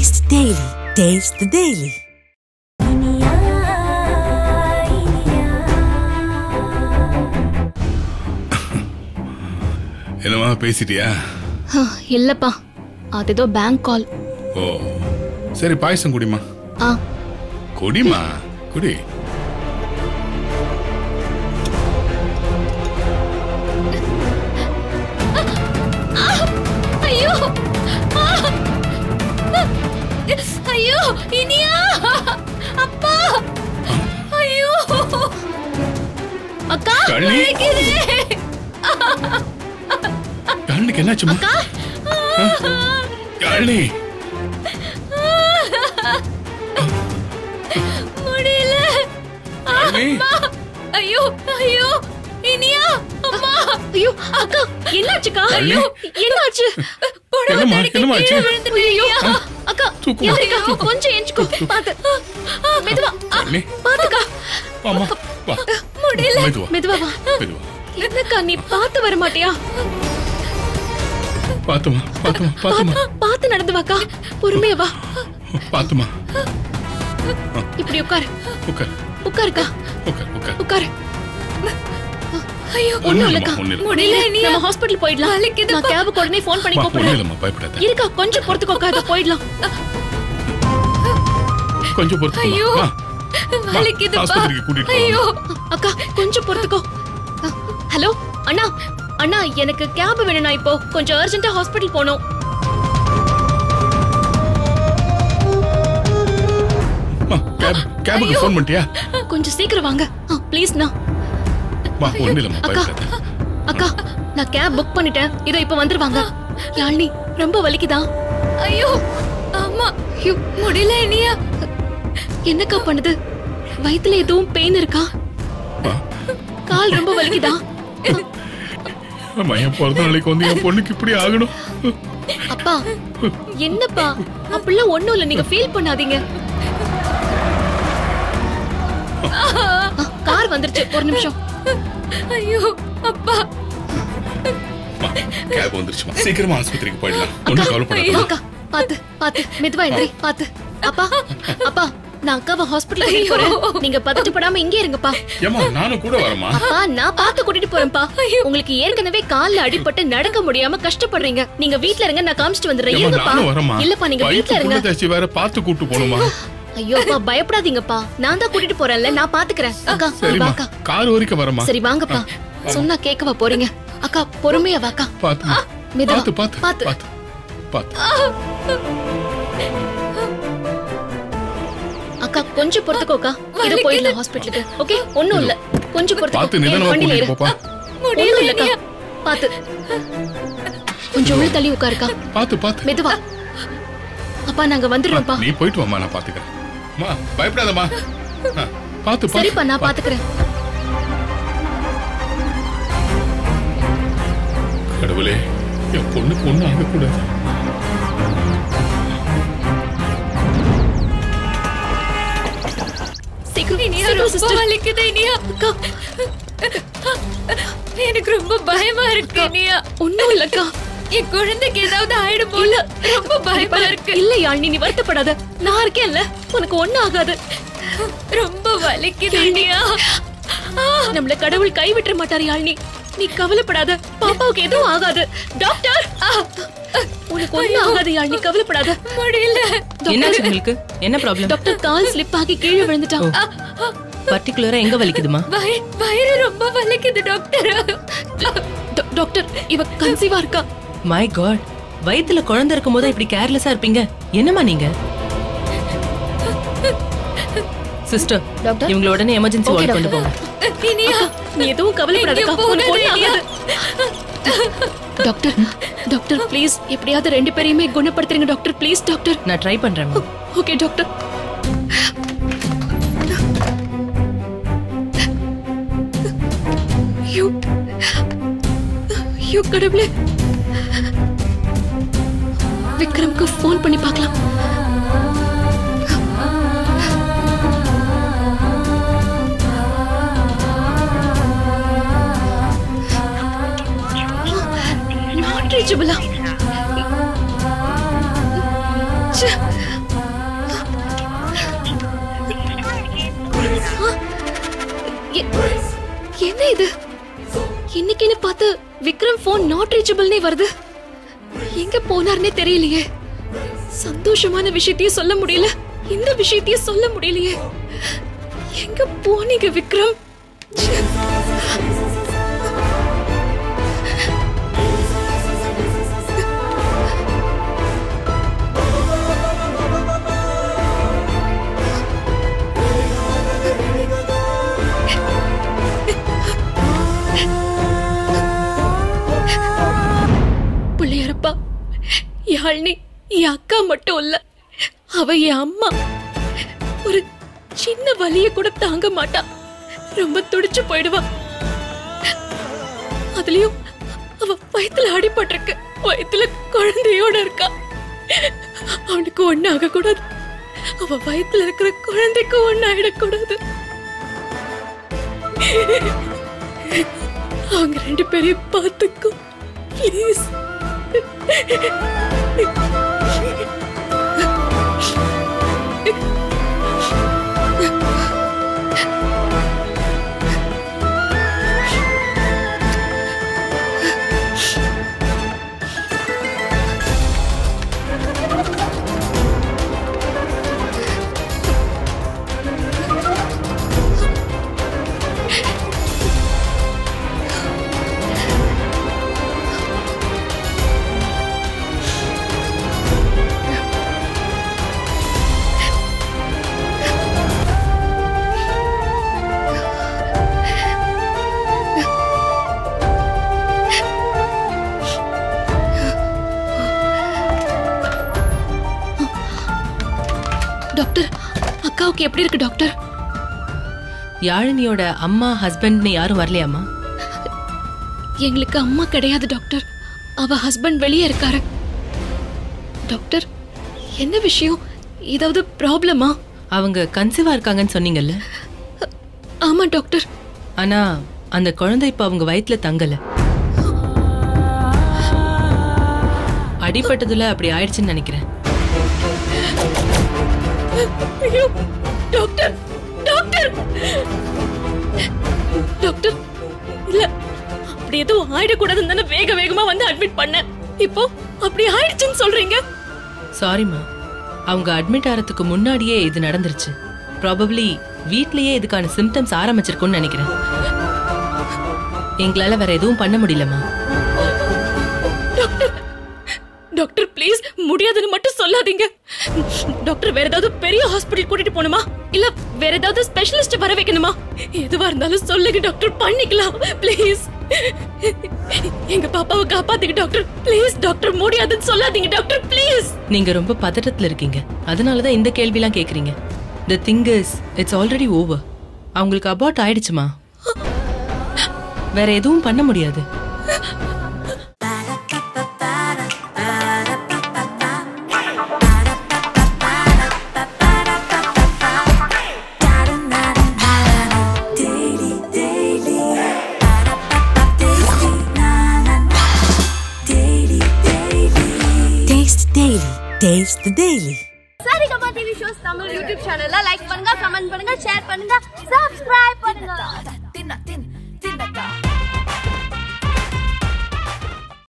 Taste the Daily. Taste the Daily. என்னமா பேசிட்டியா ஹ, இல்லப்பா அது ஏதோ பேங்க் கால் ஓ சரி பாயசம் குடிமா ஆ குடிமா குடி ஐயோ ஆ! ஐயோ இனியா அப்பா ஐயோ அக்கா கள்ளி. வலிக்குது. கண்ணுக்கு என்னாச்சுமா கள்ளி முடியல கள்ளி ஐயோ ஐயோ இனியா அம்மா ஐயோ அக்கா என்னாச்சுக்கா கள்ளி. ஐயோ என்னாச்சு புடவை என்னம்மா, தடுக்கி என்னம்மா கீழே ஆச்சு? விழுந்துட்டு இனியா. அக்கா தூக்குமா. எந்திரிக்கா, கொஞ்சம் எஞ்சுக்கோ பாத்து ஆ, மெதுவா ஆ, கள்ளி. பாத்துக்கா ஆமா வா முடியல மெதுவா. மெதுவா வா மெதுவா என்னக்கா நீ பாத்து வர மாட்டியா பாத்துமா பாத்துமா பாத்துமா பாத்து நடந்து வாக்கா பொறுமையா வா பாத்துமா இப்படி உட்காரு உட்கார் உட்காருக்கா உட்கார் உட்கார் உட்காரு ஐயோ ஒண்ணும் ஒண்ணும் இல்லம்மா, இல்லக்கா ஒண்ணும் இல்ல. முடியல நம்ம ஹாஸ்பிடல் போயிடலாம் நான் கேபுக்கு உடனே ஃபோன் பண்ணி வா ஒண்ணும் கூப்பிடுறேன் இல்லம்மா பயப்படாத இருக்கா கொஞ்சம் பொறுத்துக்கோக்கா இதோ போயிடலாம் கொஞ்சம் பொறுத்து ஐயோ. ஆஸ்பத்திரிக்கு கூட்டிட்டு போறோம் அக்கா கொஞ்சம் பொறுத்துக்கோ ஹலோ அண்ணா அண்ணா எனக்கு கேப் வேணும்ண்ணா இப்போ கொஞ்சம் அர்ஜென்ட்டா ஹாஸ்பிடல் போகணும் கேப் கேபுக்கு ஃபோன் பண்ணிட்டியா கொஞ்சம் சீக்கிரம் வாங்க ப்ளீஸ்ண்ணா வா ஒண்ணும் இல்லம்மா அக்கா பயப்படாத அக்கா நான் கேப் புக் பண்ணிட்டேன் இதோ இப்ப வந்துருவாங்க யாழ்னி ரொம்ப வலிக்குதா ஐயோ ஆமா ஐயோ முடியல இனியா என்னக்கா பண்ணுது வயித்துல எதுவும் பெயின் இருக்கா வா. கால் ரொம்ப வலிக்குதா ஆமா என் பிறந்த நாளைக்கு வந்து என் பொண்ணுக்கு இப்படி ஆகணும் அப்பா என்னப்பா அப்படிலாம் ஒண்ணும் இல்ல நீங்க ஃபீல் பண்ணாதீங்க ஆ, கார் வந்துருச்சு ஒரு நிமிஷம் ஐயோ அப்பா வா, கேப் வந்துருச்சுமா சீக்கிரமா ஆஸ்பத்திரிக்கு போயிடலாம் ஒண்ணும் கவலைப்படாத அக்கா பாத்து பாத்து மெதுவா எந்திரி பாத்து அப்பா அப்பா நான் அக்காவை ஹாஸ்பிட்டல் கூட்டிட்டு போறேன் நீங்க பதட்டப்படாம இங்கே இருங்கப்பா ஏமா நானும் கூட வரமா அப்பா நான் பார்த்து கூட்டிட்டு போறேன்ப்பா உங்களுக்கு ஏற்கனவே கால்ல அடிபட்டு நடக்க முடியாம கஷ்டப்படுறீங்க நீங்க வீட்ல இருங்க நான் காமிச்சிட்டு வந்துடுறேன் ஏமா இருங்கப்பா நானும் வரமா இல்லப்பா நீங்க வீட்ல இருங்க தச்சு வேற பார்த்து கூட்டு போகணுமா ஐயோ அப்பா பயப்படாதீங்கப்பா நான் தான் கூட்டிட்டு போறேன்ல நான் பாத்துக்கிறேன் அக்கா நீ சரிம்மா வாக்கா கார் வரைக்கும் வரமா சரி வாங்கப்பா சொன்னா கேட்கவா போறீங்க அக்கா பொறுமையா வாக்கா பாத்து மெதுவா. பாத்து பாத்து பாத்து. பாத்து பாத்து அக்கா கொஞ்சம் பொறுத்துக்கோக்கா இது போயிடலாம் ஹாஸ்பிட்டலுக்கு ஓகே ஒண்ணும் இல்ல கொஞ்சம் பாத்து பொறுத்துக்கோ நிதானமா வண்டியில கூட்டிட்டு இரு போப்பா ஒண்ணும் இல்லக்கா பாத்து கொஞ்சம் உள்ள தள்ளி உட்காருக்கா பாத்து பாத்து மெதுவா அப்பா நாங்க வந்துடுறோம்ப்பா நீ போயிட்டு வாமா நான் பாத்துக்கிறேன் அம்மா பயப்படாதம்மா ஆ, பாத்து பாத்து சரிப்பா நான் பாத்துக்கிறேன் கடவுளே என் பொண்ணுக்கு ஒண்ணும் ஆகக்கூடாது சீக்கிரம் சீக்கிரம் சிஸ்டர் வலிக்குது இனியா அக்கா எனக்கு ரொம்ப பயமா இருக்கு இனியா ஒண்ணும் இல்லக்கா என் குழந்தைக்கு ஏதாவது ஆயிடும் போல ரொம்ப பயமா இருக்கு இல்ல யாழ்னி நீ வருத்தப்படாத நான் இருக்கேன்ல உனக்கு ஒண்ணும் ஆகாது ரொம்ப வலிக்குது இனியா நம்மள கடவுள் கைவிட்டுற மாட்டார் யாழ்னி நீ கவலைப்படாத பாப்பாவுக்கு எதுவும் ஆகாது டாக்டர் உனக்கு ஒண்ணும் ஆகாது யாழ்னி கவலைப்படாத முடியல என்னாச்சு உங்களுக்கு என்ன ப்ராப்ளம் டாக்டர் கால் ஸ்லிப் ஆகி கீழே விழுந்துட்டான் பர்டிகுலரா எங்க வலிக்குதுமா வய- வயிறு ரொம்ப வலிக்குது டாக்டர் டா- டாக்டர் இவ கன்சீவா இருக்கா மை காட் வயித்துல குழந்தை இருக்கும் போது இப்படி கேர்லெஸ்ஸா இருப்பீங்க என்னம்மா நீங்க சிஸ்டர் டாக்டர்? இவங்கள உடனே எமர்ஜென்சி Okay, வார்டு கொண்டு டாக்டர். போங்க இனியா நீ எதுவும் கவலைப்படாதக்கா எங்கேயும் உனக்கு ஒண்ணும் போகாத, ஆகாது டாக்டர் டாக்டர் ப்ளீஸ் எப்படியாவது ரெண்டு பேரையுமே குணப்படுத்துறீங்க டாக்டர் ப்ளீஸ் டாக்டர் நான் ட்ரை பண்றேன் ஓகே டாக்டர் ஐயோ ஐயோ கடவுளே விக்ரம்க்கு ஃபோன் பண்ணி பார்க்கலாம் நாட் ரீச்சபிளா பார்த்து விக்ரம் போன் நாட் ரீச்சபிள்னே வருது எங்க போனார்னே தெரியலையே சந்தோஷமான விஷயத்தையும் சொல்ல முடியல இந்த விஷயத்தையும் சொல்ல முடியலையே எங்க போனீங்க விக்ரம் ச்சே. பிள்ளையாரப்பா யாழ்னி என் அக்கா மட்டும் இல்ல அவ என் அம்மா ஒரு சின்ன வலிய கூட தாங்க மாட்டா ரொம்ப துடிச்சு போயிடுவா அதுலயும் அவ வயித்துல அடிபட்டிருக்கு வயித்துல குழந்தையோட இருக்கா அவனுக்கு ஒண்ணு ஆக கூடாது அவ வயித்துல இருக்கிற குழந்தைக்கு ஒண்ணு ஆயிடக்கூடாது அவங்க ரெண்டு பேரையும் பார்த்துக்கோ ப்ளீஸ் டாக்டர் அக்காவுக்கு எப்படி இருக்கு டாக்டர் யாழினியோட அம்மா ஹஸ்பண்ட்னு யாரும் வரலையாமா எங்களுக்கு அம்மா கிடையாது டாக்டர் அவ ஹஸ்பண்ட் வெளியே இருக்காரு டாக்டர் என்ன விஷயம் ஏதாவது ப்ராப்ளமா அவங்க கன்சீவா இருக்காங்கன்னு சொன்னீங்கல்ல ஆமா டாக்டர் ஆனா அந்த குழந்தை இப்ப அவங்க வயித்துல தங்கல அடிபட்டதுல அப்படி ஆயிடுச்சுன்னு நினைக்கிறேன் ஐயோ டாக்டர் டாக்டர் டாக்டர் இல்ல அப்படி எதுவும் ஆயிடக்கூடாதுன்னு தானே வேக வேகமா வந்து அட்மிட் பண்ணேன் இப்போ அப்படி ஆயிடுச்சுன்னு சொல்றீங்க சாரிம்மா அவங்க அட்மிட் ஆகிறதுக்கு முன்னாடியே இது நடந்துருச்சு ப்ராபப்ளி வீட்லயே இதுக்கான சிம்டம்ஸ் ஆரம்பிச்சிருக்கும்னு நினைக்கிறேன் எங்களால வேற எதுவும் பண்ண முடியலம்மா டாக்டர் டாக்டர் ப்ளீஸ் முடியாதுன்னு மட்டும் சொல்லாதீங்க டாக்டர் வேற ஏதாவது பெரிய ஹாஸ்பிடல் கூட்டிட்டு போகணுமா இல்ல வேற ஏதாவது ஸ்பெஷலிஸ்ட் வர வைக்கணுமா எதுவா இருந்தாலும் சொல்லுங்க டாக்டர் பண்ணிக்கலாம் ப்ளீஸ் எங்க பாப்பாவை காப்பாத்துங்க டாக்டர் ப்ளீஸ் டாக்டர் முடியாதுன்னு சொல்லாதீங்க டாக்டர் ப்ளீஸ் நீங்க ரொம்ப பதட்டத்துல இருக்கீங்க அதனாலதான் இந்த கேள்விலாம் கேக்குறீங்க the thing is it's already over அவங்களுக்கு அபார்ட் ஆயிடுச்சுமா வேற எதுவும் பண்ண முடியாது Taste Daily. Taste the Daily. Saregama TV shows Tamil YouTube சேனல்ல லைக் பண்ணுங்க கமெண்ட் பண்ணுங்க ஷேர் பண்ணுங்க சப்ஸ்கிரைப் பண்ணுங்க